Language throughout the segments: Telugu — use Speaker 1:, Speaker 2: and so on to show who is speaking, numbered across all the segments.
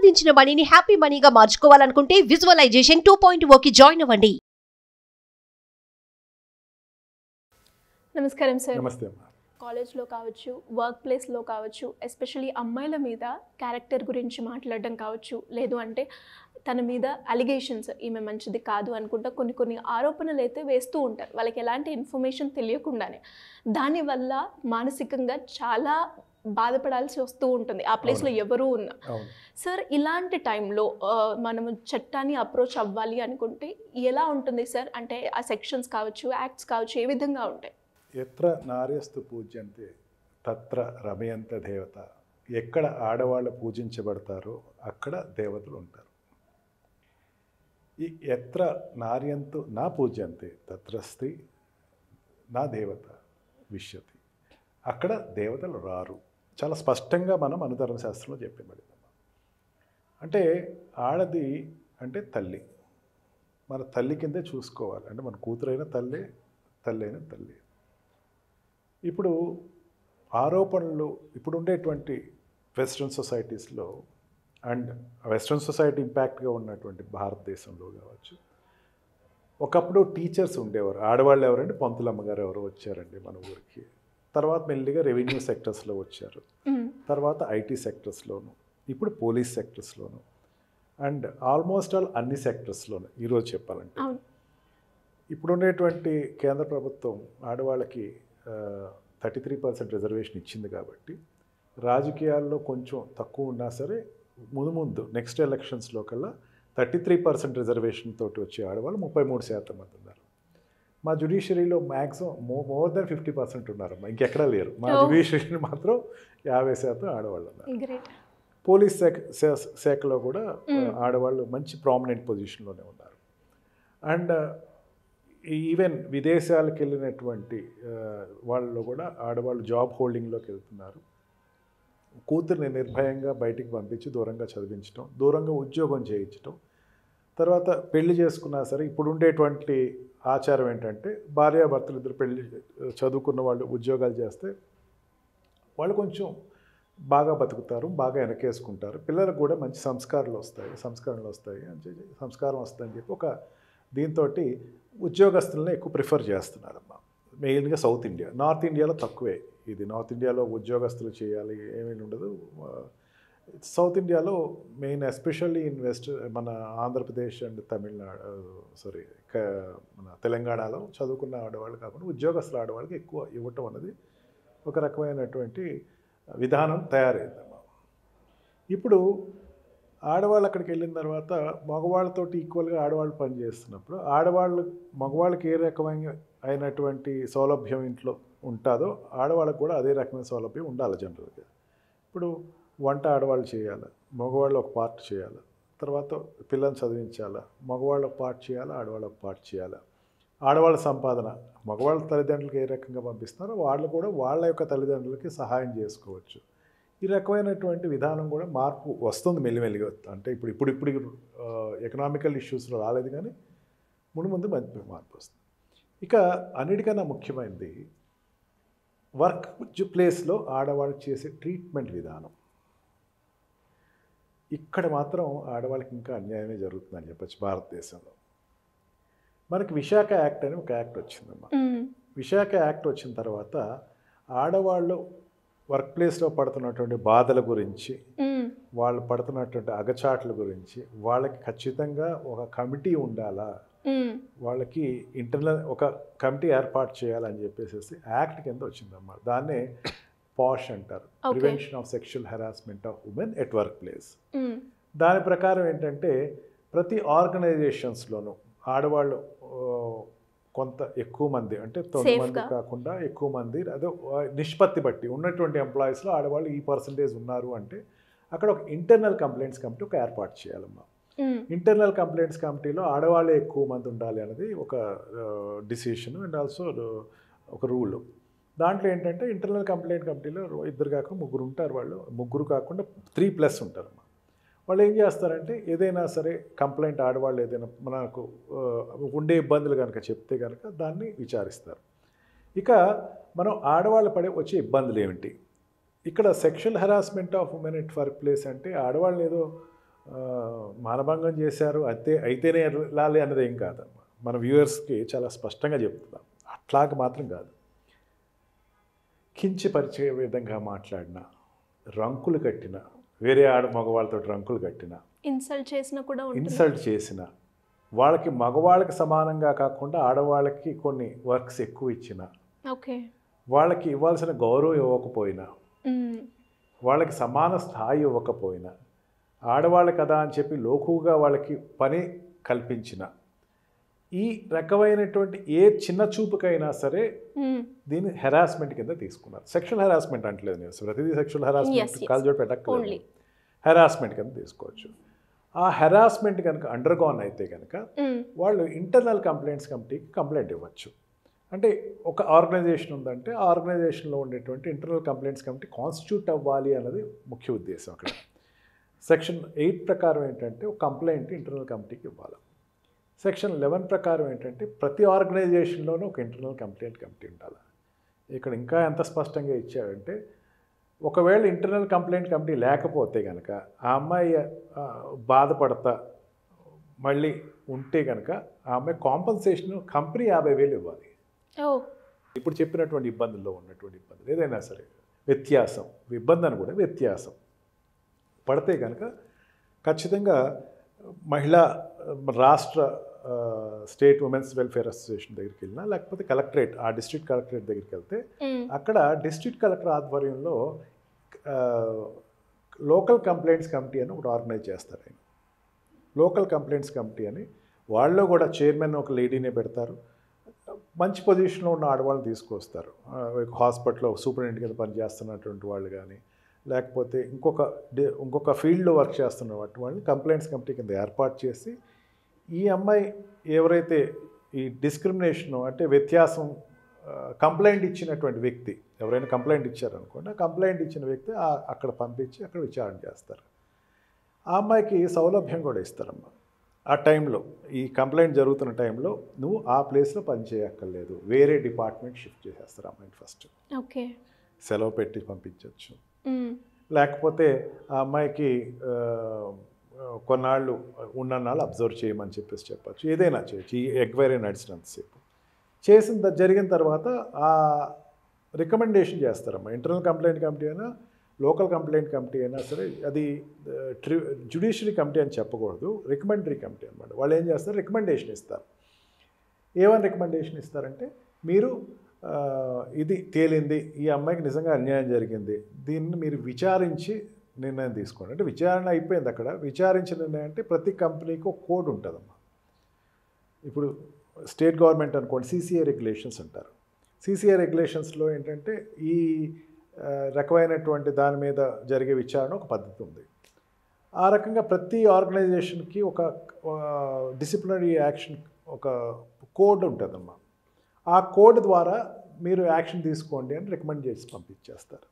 Speaker 1: సంపాదించిన మనీని హ్యాపీ మనీగా మార్చుకోవాలనుకుంటే విజువలైజేషన్ టూ పాయింట్ ఓకి జాయిన్ అవ్వండి
Speaker 2: నమస్కారం సార్
Speaker 3: నమస్తే అమ్మా
Speaker 2: కాలేజ్లో కావచ్చు వర్క్ ప్లేస్లో కావచ్చు ఎస్పెషలీ అమ్మాయిల మీద క్యారెక్టర్ గురించి మాట్లాడడం కావచ్చు లేదు అంటే తన మీద అలిగేషన్స్ ఈమె మంచిది కాదు అనుకుంటా కొన్ని కొన్ని ఆరోపణలు అయితే వేస్తూ ఉంటారు వాళ్ళకి ఎలాంటి ఇన్ఫర్మేషన్ తెలియకుండానే దానివల్ల మానసికంగా చాలా బాధపడాల్సి వస్తూ ఉంటుంది ఆ ప్లేస్లో ఎవరు ఉన్నా
Speaker 3: అవును
Speaker 2: సార్ ఇలాంటి టైంలో ఆ, మనము చట్టాన్ని అప్రోచ్ అవ్వాలి అనుకుంటే ఎలా ఉంటుంది సార్ అంటే ఆ సెక్షన్స్ కావచ్చు యాక్ట్స్ కావచ్చు ఏ విధంగా ఉంటాయి
Speaker 3: ఎత్ర నార్యస్తు పూజ్యంతే తత్ర రమయంత దేవత ఎక్కడ ఆడవాళ్ళు పూజించబడతారో అక్కడ దేవతలు ఉంటారు ఈ ఎత్ర నార్యంతు నా పూజ్యంతే తత్రస్తి నా దేవత విష్యతి అక్కడ దేవతలు రారు చాలా స్పష్టంగా మనం అనుధర్మ శాస్త్రంలో చెప్పబడింది అంటే ఆడది అంటే తల్లి మన తల్లి కిందే చూసుకోవాలి అంటే మన కూతురైన తల్లి తల్లి అయిన తల్లి ఇప్పుడు ఆరోపణలు ఇప్పుడు ఉండేటువంటి వెస్ట్రన్ సొసైటీస్లో అండ్ వెస్ట్రన్ సొసైటీ ఇంపాక్ట్గా ఉన్నటువంటి భారతదేశంలో కావచ్చు ఒకప్పుడు టీచర్స్ ఉండేవారు ఆడవాళ్ళు ఎవరంటే పంతులమ్మ గారు ఎవరో వచ్చారండి మన ఊరికి తర్వాత మెల్లిగా రెవెన్యూ సెక్టర్స్లో వచ్చారు
Speaker 2: మ్మ్.
Speaker 3: తర్వాత ఐటీ సెక్టర్స్లోను ఇప్పుడు పోలీస్ సెక్టర్స్లోను అండ్ ఆల్మోస్ట్ ఆల్ అన్ని సెక్టర్స్లోను ఈరోజు చెప్పాలంటే
Speaker 2: అవును
Speaker 3: ఇప్పుడు ఉండేటువంటి కేంద్ర ప్రభుత్వం ఆడవాళ్ళకి థర్టీ త్రీ పర్సెంట్ రిజర్వేషన్ ఇచ్చింది కాబట్టి రాజకీయాల్లో కొంచెం తక్కువ ఉన్నా సరే ముందు ముందు నెక్స్ట్ ఎలక్షన్స్లో కల్లా థర్టీ త్రీ పర్సెంట్ రిజర్వేషన్ తోటి వచ్చే ఆడవాళ్ళు ముప్పై మూడు శాతం మంది ఉన్నారు మా జుడిషియరీలో మ్యాక్సిమం మో మోర్ దెన్ ఫిఫ్టీ పర్సెంట్ ఉన్నారమ్మా ఇంకెక్కడా లేరు మా
Speaker 2: Oh.
Speaker 3: జుడిషియరీ మాత్రం యాభై శాతం ఆడవాళ్ళు ఉన్నారు
Speaker 2: గ్రేట్
Speaker 3: పోలీస్ శాఖ శా- శాఖలో కూడా
Speaker 2: Mm.
Speaker 3: ఆ, ఆడవాళ్ళు మంచి ప్రామినెంట్ పొజిషన్లోనే ఉన్నారు అండ్ ఈవెన్ విదేశాలకు వెళ్ళినటువంటి ఆ, వాళ్ళలో కూడా ఆడవాళ్ళు జాబ్ హోల్డింగ్లోకి వెళ్తున్నారు కూతుర్ని నిర్భయంగా బయటికి పంపించి దూరంగా చదివించడం దూరంగా ఉద్యోగం చేయించడం తర్వాత పెళ్లి చేసుకున్నా సరే ఇప్పుడు ఉండేటువంటి ఆచారం ఏంటంటే భార్యాభర్తలు ఇద్దరు పెళ్లి చదువుకున్న వాళ్ళు ఉద్యోగాలు చేస్తే వాళ్ళు కొంచెం బాగా బతుకుతారు బాగా వెనకేసుకుంటారు పిల్లలకు కూడా మంచి సంస్కారాలు వస్తాయి సంస్కారాలు వస్తాయి అని చెప్పి సంస్కారం వస్తుందని చెప్పి ఒక దీంతో ఉద్యోగస్తులను ఎక్కువ ప్రిఫర్ చేస్తున్నారమ్మా మెయిన్గా సౌత్ ఇండియా నార్త్ ఇండియాలో తక్కువే ఇది నార్త్ ఇండియాలో ఉద్యోగస్తులు చేయాలి ఏమీ ఉండదు ఆ, సౌత్ ఇండియాలో మెయిన్ ఎస్పెషల్లీ ఇన్ వెస్ట్ మన ఆంధ్రప్రదేశ్ అండ్ తమిళనాడు సారీ మన తెలంగాణలో చదువుకున్న ఆడవాళ్ళు కాకుండా ఉద్యోగస్తుల ఆడవాళ్ళకి ఎక్కువ ఇవ్వటం అన్నది ఒక రకమైనటువంటి విధానం తయారైందమ్మా ఇప్పుడు ఆడవాళ్ళు అక్కడికి వెళ్ళిన తర్వాత మగవాళ్ళతోటి ఈక్వల్గా ఆడవాళ్ళు పనిచేస్తున్నప్పుడు ఆడవాళ్ళు మగవాళ్ళకి ఏ రకమైన అయినటువంటి సౌలభ్యం ఇంట్లో ఉంటుందో ఆడవాళ్ళకు కూడా అదే రకమైన సౌలభ్యం ఉండాలి జనరల్గా ఇప్పుడు వంట ఆడవాళ్ళు చేయాలి మగవాళ్ళు ఒక పార్ట్ చేయాలి తర్వాత పిల్లల్ని చదివించాలా మగవాళ్ళు ఒక పార్ట్ చేయాలి ఆడవాళ్ళు ఒక పార్ట్ చేయాలి ఆడవాళ్ళ సంపాదన మగవాళ్ళ తల్లిదండ్రులకి ఏ రకంగా పంపిస్తున్నారో వాళ్ళు కూడా వాళ్ళ యొక్క తల్లిదండ్రులకి సహాయం చేసుకోవచ్చు ఈ రకమైనటువంటి విధానం కూడా మార్పు వస్తుంది మెల్లిమెల్లిగా అంటే ఇప్పుడు ఇప్పుడు ఇప్పుడు ఎకనామికల్ ఇష్యూస్లో రాలేదు కానీ ముందు ముందు మంచి మార్పు వస్తుంది ఇక అన్నిటికన్నా ముఖ్యమైనది వర్క్ ప్లేస్లో ఆడవాళ్ళు చేసే ట్రీట్మెంట్ విధానం ఇక్కడ మాత్రం ఆడవాళ్ళకి ఇంకా అన్యాయమే జరుగుతుందని చెప్పచ్చు భారతదేశంలో మనకి విశాఖ యాక్ట్ అని ఒక యాక్ట్ వచ్చిందమ్మా విశాఖ యాక్ట్ వచ్చిన తర్వాత ఆడవాళ్ళు వర్క్ ప్లేస్లో పడుతున్నటువంటి బాధల గురించి వాళ్ళు పడుతున్నటువంటి అగచాట్ల గురించి వాళ్ళకి ఖచ్చితంగా ఒక కమిటీ ఉండాలా వాళ్ళకి ఇంటర్నల్ ఒక కమిటీ ఏర్పాటు చేయాలని చెప్పేసి యాక్ట్ కింద వచ్చిందన్నమాట దాన్నే పాష్ అంటారు
Speaker 2: Okay.
Speaker 3: Prevention of sexual harassment of women at workplace దాని ప్రకారం ఏంటంటే ప్రతి ఆర్గనైజేషన్స్లోనూ ఆడవాళ్ళు ఆ, కొంత ఎక్కువ మంది అంటే తొమ్మిది
Speaker 2: Safe
Speaker 3: మంది
Speaker 2: గా.
Speaker 3: కాకుండా ఎక్కువ మంది అదే ఆ, నిష్పత్తి బట్టి ఉన్నటువంటి ఎంప్లాయీస్లో ఆడవాళ్ళు ఈ పర్సంటేజ్ ఉన్నారు అంటే అక్కడ ఒక ఇంటర్నల్ కంప్లైంట్స్ కమిటీ ఒక ఏర్పాటు చేయాలమ్మా ఇంటర్నల్ కంప్లైంట్స్ కమిటీలో ఆడవాళ్ళే ఎక్కువ మంది ఉండాలి అనేది ఒక డిసిషన్ అండ్ ఆల్సో ఒక రూల్ దాంట్లో ఏంటంటే ఇంటర్నల్ కంప్లైంట్ కమిటీలో ఇద్దరు కాక ముగ్గురు ఉంటారు వాళ్ళు ముగ్గురు కాకుండా త్రీ ప్లస్ ఉంటారు వాళ్ళు ఏం చేస్తారంటే ఏదైనా సరే కంప్లైంట్ ఆడవాళ్ళు ఏదైనా మనకు ఆ, ఉండే ఇబ్బందులు కనుక చెప్తే కనుక దాన్ని విచారిస్తారు ఇక మనం ఆడవాళ్ళు పడే వచ్చే ఇబ్బందులు ఏమిటి ఇక్కడ sexual harassment of women at workplace అంటే ఆడవాళ్ళని ఏదో ఆ, మానభంగం చేశారు అయితే అయితేనే వెళ్ళాలి అన్నది ఏం కాదమ్మా మన వ్యూవర్స్కి చాలా స్పష్టంగా చెప్తున్నాం అట్లాగ మాత్రం కాదు కించపరిచే విధంగా మాట్లాడిన రంకులు కట్టిన వేరే ఆడ మగవాళ్ళతో రంకులు కట్టిన
Speaker 2: ఇన్సల్ట్ చేసినా కూడా ఉంటుంది
Speaker 3: ఇన్సల్ట్ చేసిన వాళ్ళకి మగవాళ్ళకి సమానంగా కాకుండా ఆడవాళ్ళకి కొన్ని వర్క్స్ ఎక్కువ ఇచ్చిన
Speaker 2: ఓకే
Speaker 3: వాళ్ళకి ఇవ్వాల్సిన గౌరవం ఇవ్వకపోయినా
Speaker 2: మ్మ్.
Speaker 3: వాళ్ళకి సమాన స్థాయి ఇవ్వకపోయినా ఆడవాళ్ళు కదా అని చెప్పి లోకుగా వాళ్ళకి పని కల్పించిన ఈ రకమైనటువంటి ఏ చిన్న చూపుకైనా సరే
Speaker 2: మ్మ్.
Speaker 3: దీన్ని హెరాస్మెంట్ కింద తీసుకున్నారు సెక్షువల్ హెరాస్మెంట్ అంటలేదు నేను ప్రతిదీ సెక్షువల్ హెరాస్మెంట్
Speaker 2: Yes, yes.
Speaker 3: కాల్జోడు
Speaker 2: Only.
Speaker 3: పెట్టక్కర్లేదు హెరాస్మెంట్ కింద తీసుకోవచ్చు ఆ హెరాస్మెంట్ కనుక అండర్గాన్ అయితే కనుక
Speaker 2: మ్మ్.
Speaker 3: వాళ్ళు ఇంటర్నల్ కంప్లైంట్స్ కమిటీకి కంప్లైంట్ ఇవ్వచ్చు అంటే ఒక ఆర్గనైజేషన్ ఉందంటే ఆ ఆర్గనైజేషన్లో ఉండేటువంటి ఇంటర్నల్ కంప్లైంట్స్ కమిటీ కాన్స్టిట్యూట్ అవ్వాలి అన్నది ముఖ్య ఉద్దేశం అక్కడ సెక్షన్ ఎయిట్ ప్రకారం ఏంటంటే ఒక కంప్లైంట్ ఇంటర్నల్ కమిటీకి ఇవ్వాలి సెక్షన్ లెవెన్ ప్రకారం ఏంటంటే ప్రతి ఆర్గనైజేషన్లోనూ ఒక ఇంటర్నల్ కంప్లైంట్ కమిటీ ఉండాలి ఇక్కడ ఇంకా ఎంత స్పష్టంగా ఇచ్చాడంటే ఒకవేళ ఇంటర్నల్ కంప్లైంట్ కమిటీ లేకపోతే కనుక ఆ అమ్మాయి ఆ, బాధపడతా మళ్ళీ ఉంటే కనుక ఆ అమ్మాయి కాంపన్సేషన్ కంపెనీ యాభై వేలు ఇవ్వాలి
Speaker 2: ఓ
Speaker 3: ఇప్పుడు చెప్పినటువంటి ఇబ్బందుల్లో ఉన్నటువంటి ఇబ్బందులు ఏదైనా సరే వ్యత్యాసం ఇబ్బంది అని కూడా వ్యత్యాసం పడితే కనుక ఖచ్చితంగా మహిళా రాష్ట్ర ఆ, స్టేట్ ఉమెన్స్ వెల్ఫేర్ అసోసియేషన్ దగ్గరికి వెళ్ళినా లేకపోతే కలెక్టరేట్ ఆ డిస్ట్రిక్ట్ కలెక్టరేట్ దగ్గరికి వెళ్తే
Speaker 2: మ్మ్.
Speaker 3: అక్కడ డిస్ట్రిక్ట్ కలెక్టర్ ఆధ్వర్యంలో ఆ, లోకల్ కంప్లైంట్స్ కమిటీ అని ఒకటి ఆర్గనైజ్ చేస్తారు ఆయన లోకల్ కంప్లైంట్స్ కమిటీ అని వాళ్ళు కూడా చైర్మన్ ఒక లేడీనే పెడతారు మంచి పొజిషన్లో ఉన్న ఆడవాళ్ళని తీసుకొస్తారు ఆ, హాస్పిటల్లో సూపరింటెండెంట్ కింద పనిచేస్తున్నటువంటి వాళ్ళు కానీ లేకపోతే ఇంకొక డి- ఇంకొక ఫీల్డ్లో వర్క్ చేస్తున్న వాటి వాళ్ళని కంప్లైంట్స్ కమిటీ కింద ఏర్పాటు చేసి ఈ అమ్మాయి ఎవరైతే ఈ డిస్క్రిమినేషన్ అంటే వ్యత్యాసం కంప్లైంట్ ఇచ్చినటువంటి వ్యక్తి ఎవరైనా కంప్లైంట్ ఇచ్చారనుకోండి ఆ కంప్లైంట్ ఇచ్చిన వ్యక్తి ఆ- అక్కడ పంపించి అక్కడ విచారణ చేస్తారు ఆ అమ్మాయికి సౌలభ్యం కూడా ఇస్తారమ్మా ఆ టైంలో ఈ కంప్లైంట్ జరుగుతున్న టైంలో నువ్వు ఆ ప్లేస్లో పని చేయక్కర్లేదు వేరే డిపార్ట్మెంట్ షిఫ్ట్ చేసేస్తారు అమ్మాయిని ఫస్ట్
Speaker 2: ఓకే
Speaker 3: సెలవు పెట్టి పంపించవచ్చు
Speaker 2: మ్మ్.
Speaker 3: లేకపోతే ఆ అమ్మాయికి ఆ, కొన్నాళ్ళు ఉన్నన్నాళ్ళు అబ్జర్వ్ చేయమని చెప్పేసి చెప్పచ్చు ఏదైనా చేయొచ్చు ఈ ఎగ్వైరీ నడిచినంతసేపు చేసిన త- జరిగిన తర్వాత ఆ రికమెండేషన్ చేస్తారమ్మా ఇంటర్నల్ కంప్లైంట్ కమిటీ అయినా లోకల్ కంప్లైంట్ కమిటీ అయినా సరే అది ట్రి జ్యుడిషియరీ కమిటీ అని చెప్పకూడదు రికమెండరీ కమిటీ అనమాట వాళ్ళు ఏం చేస్తారు రికమెండేషన్ ఇస్తారు ఏమని రికమెండేషన్ ఇస్తారంటే మీరు ఆ, ఇది తేలింది ఈ అమ్మాయికి నిజంగా అన్యాయం జరిగింది దీన్ని మీరు విచారించి నిర్ణయం తీసుకోండి అంటే విచారణ అయిపోయింది అక్కడ విచారించిన నిర్ణయం అంటే ప్రతి కంపెనీకి ఒక కోడ్ ఉంటుందమ్మా ఇప్పుడు స్టేట్ గవర్నమెంట్ అనుకోండి సీసీఏ రెగ్యులేషన్స్ అంటారు సీసీఏ రెగ్యులేషన్స్లో ఏంటంటే ఈ ఆ, రకమైనటువంటి దాని మీద జరిగే విచారణ ఒక పద్ధతి ఉంది ఆ రకంగా ప్రతి ఆర్గనైజేషన్కి ఒక డిసిప్లినరీ యాక్షన్ ఒక కోడ్ ఉంటుందమ్మా ఆ కోడ్ ద్వారా మీరు యాక్షన్ తీసుకోండి అని రికమెండ్ చేసి పంపించేస్తారు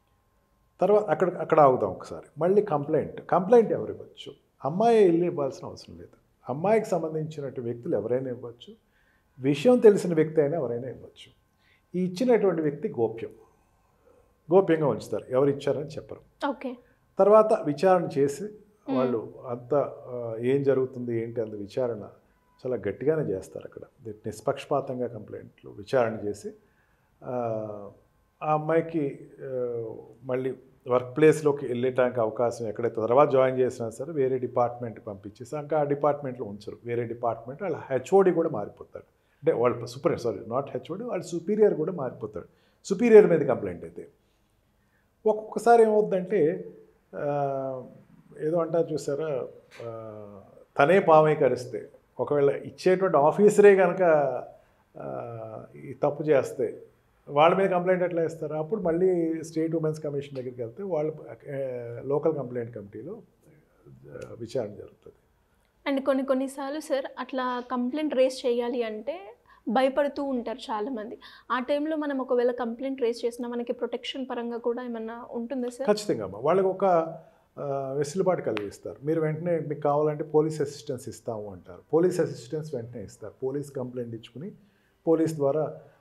Speaker 3: తర్వాత అక్కడ అక్కడ ఆగుదాం ఒకసారి మళ్ళీ కంప్లైంట్ కంప్లైంట్ ఎవరు ఇవ్వచ్చు అమ్మాయి వెళ్ళి ఇవ్వాల్సిన అవసరం లేదు అమ్మాయికి సంబంధించినటువంటి వ్యక్తులు ఎవరైనా ఇవ్వచ్చు విషయం తెలిసిన వ్యక్తి అయినా ఎవరైనా ఇవ్వచ్చు ఈ ఇచ్చినటువంటి వ్యక్తి గోప్యం గోప్యంగా ఉంచుతారు ఎవరు ఇచ్చారని చెప్పరు
Speaker 2: ఓకే
Speaker 3: తర్వాత విచారణ చేసి వాళ్ళు అంత ఆ, ఏం జరుగుతుంది ఏంటి అంత విచారణ చాలా గట్టిగానే చేస్తారు అక్కడ నిష్పక్షపాతంగా కంప్లైంట్లు విచారణ చేసి ఆ, ఆ అమ్మాయికి ఆ, మళ్ళీ వర్క్ ప్లేస్లోకి వెళ్ళటానికి అవకాశం ఎక్కడైతే తర్వాత జాయిన్ చేసినా సరే వేరే డిపార్ట్మెంట్ పంపించేసి ఇంకా ఆ డిపార్ట్మెంట్లో ఉంచరు వేరే డిపార్ట్మెంట్ వాళ్ళ హెచ్ఓడి కూడా మారిపోతాడు అంటే వాళ్ళ సూపర్ సారీ నాట్ హెచ్ఓడి వాళ్ళ సుపీరియర్ కూడా మారిపోతాడు సుపీరియర్ మీద కంప్లైంట్ అయితే ఒక్కొక్కసారి ఏమవుద్దంటే ఆ, ఏదో అంటారు చూసారా ఆ, తనే పామై కరిస్తే ఒకవేళ ఇచ్చేటువంటి ఆఫీసరే కనుక ఆ, ఈ తప్పు చేస్తే వాళ్ళ మీద కంప్లైంట్ ఎట్లా ఇస్తారు అప్పుడు మళ్ళీ స్టేట్ ఉమెన్స్ కమిషన్ దగ్గరికి వెళ్తే వాళ్ళు లోకల్ కంప్లైంట్ కమిటీలో ఆ, విచారణ జరుగుతుంది
Speaker 2: అండ్ కొన్ని కొన్నిసార్లు సార్ అట్లా కంప్లైంట్ రేస్ చేయాలి అంటే భయపడుతూ ఉంటారు చాలామంది ఆ టైంలో మనం ఒకవేళ కంప్లైంట్ రేస్ చేసినా మనకి ప్రొటెక్షన్ పరంగా కూడా ఏమన్నా ఉంటుందా సార్
Speaker 3: ఖచ్చితంగా అమ్మా వాళ్ళకి ఒక ఆ, వెసులుబాటు కలిగిస్తారు మీరు వెంటనే మీకు కావాలంటే పోలీస్ అసిస్టెన్స్ ఇస్తాము అంటారు పోలీస్ అసిస్టెన్స్ వెంటనే ఇస్తారు పోలీస్ కంప్లైంట్ ఇచ్చుకుని పోలీస్ ద్వారా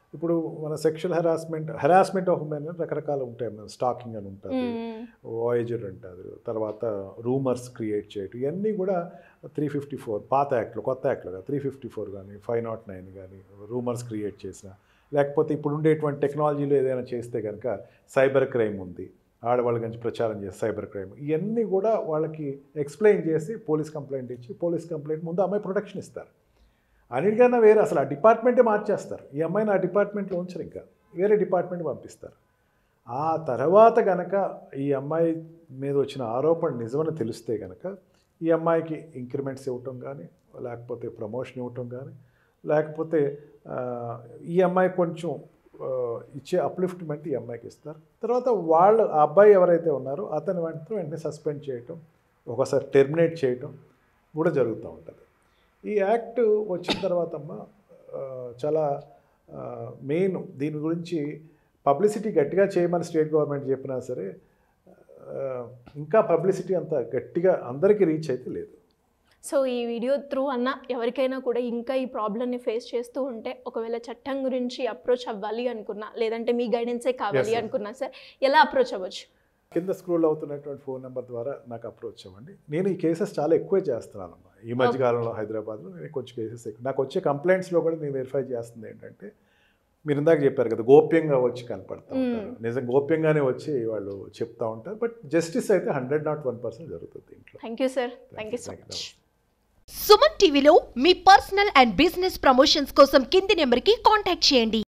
Speaker 3: ఇప్పుడు మన sexual harassment harassment of women రకరకాలు ఉంటాయి మన స్టాకింగ్ అని ఉంటుంది వాయేజర్ అంటారు తర్వాత రూమర్స్ క్రియేట్ చేయటం ఇవన్నీ కూడా త్రీ ఫిఫ్టీ ఫోర్ పాత యాక్ట్లో కొత్త యాక్ట్లో త్రీ ఫిఫ్టీ ఫోర్ కానీ ఫైవ్ నాట్ నైన్ కానీ రూమర్స్ క్రియేట్ చేసిన లేకపోతే ఇప్పుడు ఉండేటువంటి టెక్నాలజీలో ఏదైనా చేస్తే కనుక సైబర్ క్రైమ్ ఉంది ఆడవాళ్ళ గురించి ప్రచారం చేసి సైబర్ క్రైమ్ ఇవన్నీ కూడా వాళ్ళకి ఎక్స్ప్లెయిన్ చేసి పోలీస్ కంప్లైంట్ ఇచ్చి పోలీస్ కంప్లైంట్ ముందు అమ్మాయి ప్రొటెక్షన్ ఇస్తారు అన్నిటికన్నా వేరే అసలు ఆ డిపార్ట్మెంటే మార్చేస్తారు ఈ అమ్మాయిని ఆ డిపార్ట్మెంట్లో ఉంచరు ఇంకా వేరే డిపార్ట్మెంట్ పంపిస్తారు ఆ తర్వాత గనక ఈ అమ్మాయి మీద వచ్చిన ఆరోపణ నిజమని తెలిస్తే గనక ఈ అమ్మాయికి ఇంక్రిమెంట్స్ ఇవ్వటం కానీ లేకపోతే ప్రమోషన్ ఇవ్వటం కానీ లేకపోతే ఆ, ఈ అమ్మాయి కొంచెం ఆ, ఇచ్చే అప్లిఫ్ట్మెంట్ ఈ అమ్మాయికి ఇస్తారు తర్వాత వాళ్ళు ఆ అబ్బాయి ఎవరైతే ఉన్నారో అతని వెంటనే వెంటనే సస్పెండ్ చేయటం ఒకసారి టెర్మినేట్ చేయటం కూడా జరుగుతూ ఉంటుంది ఈ యాక్ట్ వచ్చిన తర్వాత అమ్మ ఆ, చాలా మెయిన్ దీని గురించి పబ్లిసిటీ గట్టిగా చేయమని స్టేట్ గవర్నమెంట్ చెప్పినా సరే ఆ, ఇంకా పబ్లిసిటీ అంత గట్టిగా అందరికీ రీచ్ అయితే లేదు
Speaker 2: సో ఈ వీడియో త్రూ అన్న ఎవరికైనా కూడా ఇంకా ఈ ప్రాబ్లమ్ని ఫేస్ చేస్తూ ఉంటే ఒకవేళ చట్టం గురించి అప్రోచ్ అవ్వాలి అనుకున్నా లేదంటే మీ గైడెన్సే కావాలి
Speaker 3: Yes, sir.
Speaker 2: అనుకున్నా సార్ ఎలా అప్రోచ్ అవ్వచ్చు
Speaker 3: కింద స్క్రోల్ అవుతున్నటువంటి ఫోన్ నెంబర్ ద్వారా నాకు అప్రోచ్ అవ్వండి నేను ఈ కేసెస్ చాలా ఎక్కువే చేస్తున్నానమ్మా ఈ మధ్యకాలంలో హైదరాబాద్లో నేను కొంచెం కేసెస్ ఎక్కువ నాకు వచ్చే కంప్లైంట్స్లో కూడా నేను వెరిఫై చేస్తుంది ఏంటంటే మీరు ఇందాక చెప్పారు కదా గోప్యంగా వచ్చి కనపడతా ఉంటారు నిజం గోప్యంగానే వచ్చి వాళ్ళు చెప్తా ఉంటారు బట్ జస్టిస్ అయితే హండ్రెడ్ నాట్ వన్ పర్సెంట్ జరుగుతుంది ఇంట్లో
Speaker 2: thank you sir thank you so
Speaker 3: Thank you.
Speaker 2: Much
Speaker 1: Suman టీవీలో మీ పర్సనల్ అండ్ బిజినెస్ ప్రమోషన్స్ కోసం కింది నెంబర్కి కాంటాక్ట్ చేయండి